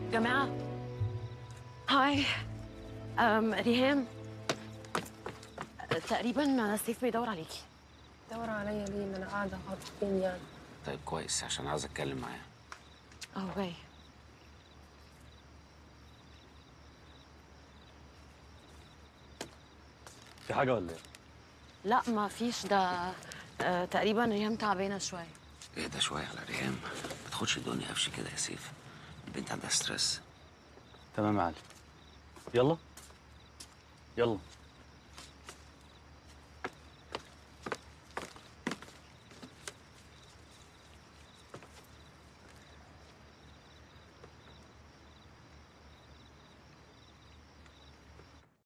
جماعة هاي أم ريهام تقريبا سيف بيدور عليكي دور عليا ليه ما انا قاعده هروح فين يعني طيب كويس عشان عاوز اتكلم معاه اه جاي في حاجه ولا ايه لا ما فيش ده آه، تقريبا ريهام تعبانة شوية اهدى شويه على ريهام ما تاخدش الدنيا قفش كده يا سيف البنت عندها ستريس تمام يا علي يلا يلا